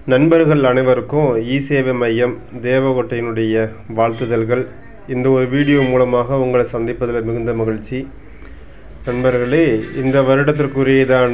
நண்பர்கள் அனைவருக்கும் இ சேவை மையம் தேவகோட்டையினுடைய வாழ்த்துதல்கள் இந்த ஒரு வீடியோ மூலமாக உங்களை சந்திப்பதில் மிகுந்த மகிழ்ச்சி நண்பர்களே இந்த வருடத்திற்குரியதான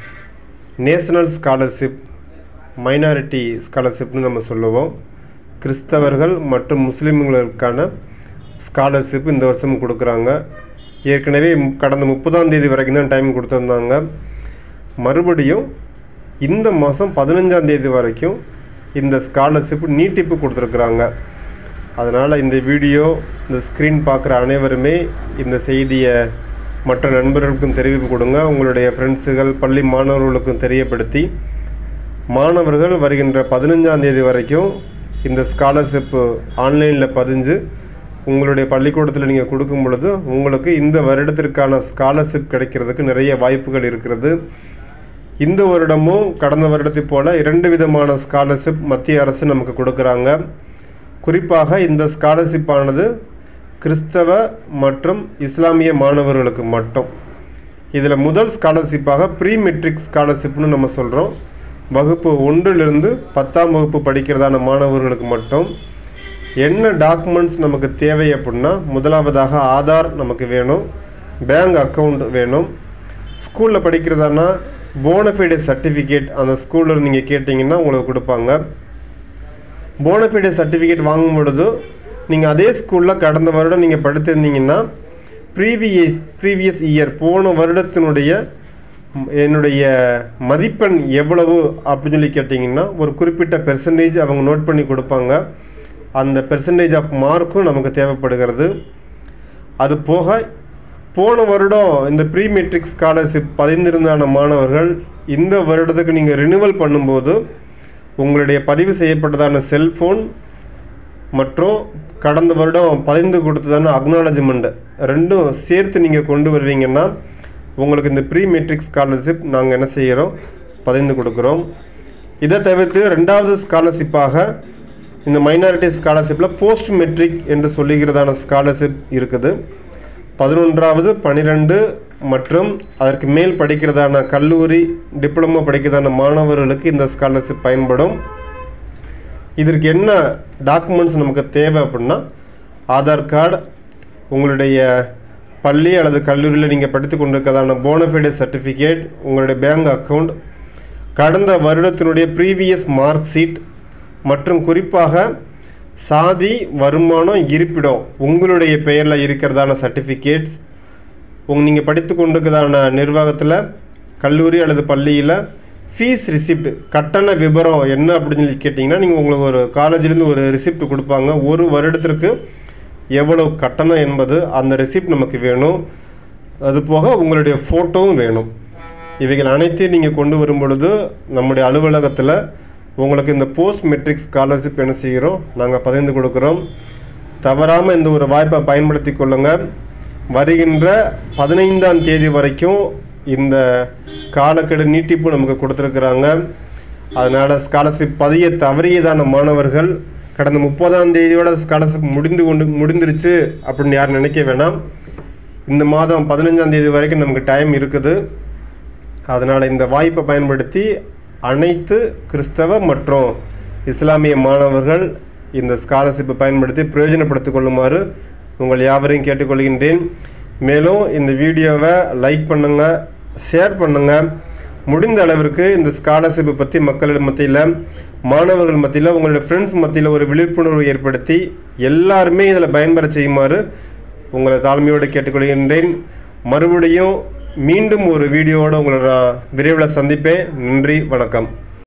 நேஷனல் ஸ்காலர்ஷிப் மைனாரிட்டி ஸ்காலர்ஷிப்னு நம்ம சொல்லுவோம் கிறிஸ்தவர்கள் மற்றும் முஸ்லீம்களுக்கான ஸ்காலர்ஷிப் இந்த வருஷம் கொடுக்குறாங்க ஏற்கனவே கடந்த முப்பதாம் தேதி வரைக்கும் தான் டைம் கொடுத்துருந்தாங்க மறுபடியும் இந்த மாதம் பதினஞ்சாம் தேதி வரைக்கும் இந்த ஸ்காலர்ஷிப் நீட்டிப்பு கொடுத்துருக்குறாங்க அதனால் இந்த வீடியோ இந்த ஸ்க்ரீன் பார்க்குற அனைவருமே இந்த செய்தியை மற்ற நண்பர்களுக்கும் தெரிவிப்பு கொடுங்க உங்களுடைய ஃப்ரெண்ட்ஸுகள் பள்ளி மாணவர்களுக்கும் தெரியப்படுத்தி மாணவர்கள் வருகின்ற பதினஞ்சாம் தேதி வரைக்கும் இந்த ஸ்காலர்ஷிப்பு ஆன்லைனில் பதிஞ்சு உங்களுடைய பள்ளிக்கூடத்தில் நீங்கள் கொடுக்கும் பொழுது உங்களுக்கு இந்த வருடத்திற்கான ஸ்காலர்ஷிப் கிடைக்கிறதுக்கு நிறைய வாய்ப்புகள் இருக்கிறது இந்த வருடமும் கடந்த வருடத்தைப் போல இரண்டு விதமான ஸ்காலர்ஷிப் மத்திய அரசு நமக்கு கொடுக்குறாங்க குறிப்பாக இந்த ஸ்காலர்ஷிப் ஆனது கிறிஸ்தவ மற்றும் இஸ்லாமிய மாணவர்களுக்கு மட்டும் இதில் முதல் ஸ்காலர்ஷிப்பாக ப்ரீ மெட்ரிக் ஸ்காலர்ஷிப்னு நம்ம சொல்கிறோம் வகுப்பு ஒன்றிலிருந்து பத்தாம் வகுப்பு படிக்கிறதான மாணவர்களுக்கு மட்டும் என்ன டாக்குமெண்ட்ஸ் நமக்கு தேவை அப்படின்னா முதலாவதாக ஆதார் நமக்கு வேணும் பேங்க் அக்கௌண்ட் வேணும் ஸ்கூலில் படிக்கிறதானா போனஃபைடே சர்டிஃபிகேட் அந்த ஸ்கூலில் நீங்கள் கேட்டிங்கன்னா உங்களுக்கு கொடுப்பாங்க போனஃபைடே சர்டிஃபிகேட் வாங்கும் பொழுது நீங்கள் அதே ஸ்கூலில் கடந்த வருடம் நீங்கள் படித்திருந்தீங்கன்னா ப்ரீவியஸ் ப்ரீவியஸ் இயர் போன வருடத்தினுடைய ம், என்னுடைய மதிப்பெண் எவ்வளவு அப்படின்னு சொல்லி கேட்டிங்கன்னா ஒரு குறிப்பிட்ட பெர்சன்டேஜ் அவங்க நோட் பண்ணி கொடுப்பாங்க அந்த பெர்சன்டேஜ் ஆஃப் மார்க்கும் நமக்கு தேவைப்படுகிறது அது போக போன வருடம் இந்த ப்ரீ மெட்ரிக் ஸ்காலர்ஷிப் பதிந்திருந்தான மாணவர்கள் இந்த வருடத்துக்கு நீங்கள் ரினிவல் பண்ணும்போது உங்களுடைய பதிவு செய்யப்பட்டதான செல்ஃபோன் மற்றும் கடந்த வருடம் பதிந்து கொடுத்ததான அக்னாலஜ்மெண்ட் ரெண்டும் சேர்த்து நீங்கள் கொண்டு வருவீங்கன்னா உங்களுக்கு இந்த ப்ரீ மெட்ரிக் ஸ்காலர்ஷிப் நாங்கள் என்ன செய்கிறோம் பதிந்து கொடுக்குறோம் இதை தவிர்த்து ரெண்டாவது ஸ்காலர்ஷிப்பாக இந்த மைனாரிட்டி ஸ்காலர்ஷிப்பில் போஸ்ட் மெட்ரிக் என்று சொல்லுகிறதான ஸ்காலர்ஷிப் இருக்குது பதினொன்றாவது பன்னிரெண்டு மற்றும் அதற்கு மேல் படிக்கிறதான கல்லூரி டிப்ளமோ படிக்கிறதான மாணவர்களுக்கு இந்த ஸ்காலர்ஷிப் பயன்படும் இதற்கு என்ன டாக்குமெண்ட்ஸ் நமக்கு தேவை அப்படின்னா ஆதார் கார்டு உங்களுடைய பள்ளி அல்லது கல்லூரியில் நீங்கள் படித்து கொண்டிருக்கிறதான போனஃபைடே சர்டிஃபிகேட் உங்களுடைய பேங்க் அக்கவுண்ட் கடந்த வருடத்தினுடைய ப்ரீவியஸ் மார்க் ஷீட் மற்றும் குறிப்பாக சாதி வருமானம் இருப்பிடம் உங்களுடைய பெயரில் இருக்கிறதான சர்டிஃபிகேட்ஸ் உங் நீங்கள் படித்து கொண்டிருக்கிறதான நிர்வாகத்தில் கல்லூரி அல்லது பள்ளியில் ஃபீஸ் ரிசிப்ட் கட்டண விபரம் என்ன அப்படின்னு சொல்லி கேட்டிங்கன்னா நீங்கள் உங்களுக்கு ஒரு காலேஜ்லேருந்து ஒரு ரிசிப்ட் கொடுப்பாங்க ஒரு வருடத்திற்கு எவ்வளவு கட்டணம் என்பது அந்த ரிசிப்ட் நமக்கு வேணும் அது போக உங்களுடைய ஃபோட்டோவும் வேணும் இவைகள் அனைத்தையும் நீங்கள் கொண்டு வரும் பொழுது நம்முடைய அலுவலகத்தில் உங்களுக்கு இந்த போஸ்ட் மெட்ரிக் ஸ்காலர்ஷிப் என்ன செய்கிறோம் நாங்கள் பகிர்ந்து கொடுக்குறோம் தவறாமல் இந்த ஒரு வாய்ப்பை பயன்படுத்தி கொள்ளுங்கள் வருகின்ற பதினைந்தாம் தேதி வரைக்கும் இந்த காலக்கெடு நீட்டிப்பு நமக்கு கொடுத்துருக்குறாங்க அதனால் ஸ்காலர்ஷிப் பதிய தவறியதான மாணவர்கள் கடந்த முப்பதாம் தேதியோட ஸ்காலர்ஷிப் முடிந்து கொண்டு முடிந்துருச்சு அப்படின்னு யாரும் நினைக்க வேணாம் இந்த மாதம் பதினஞ்சாம் தேதி வரைக்கும் நமக்கு டைம் இருக்குது அதனால் இந்த வாய்ப்பை பயன்படுத்தி அனைத்து கிறிஸ்தவ மற்றும் இஸ்லாமிய மாணவர்கள் இந்த ஸ்காலர்ஷிப்பை பயன்படுத்தி பிரயோஜனப்படுத்திக் கொள்ளுமாறு உங்கள் யாவரையும் கேட்டுக்கொள்கின்றேன் மேலும் இந்த வீடியோவை லைக் பண்ணுங்கள் ஷேர் பண்ணுங்கள் முடிந்த அளவிற்கு இந்த ஸ்காலர்ஷிப்பை பற்றி மக்கள் மத்தியில் மாணவர்கள் மத்தியில் உங்களுடைய ஃப்ரெண்ட்ஸ் மத்தியில் ஒரு விழிப்புணர்வு ஏற்படுத்தி எல்லாருமே இதில் பயன்பெற செய்யுமாறு உங்களை தாழ்மையோடு கேட்டுக்கொள்கின்றேன் மறுபடியும் மீண்டும் ஒரு வீடியோவோடு உங்களை நான் விரைவில் சந்திப்பேன் நன்றி வணக்கம்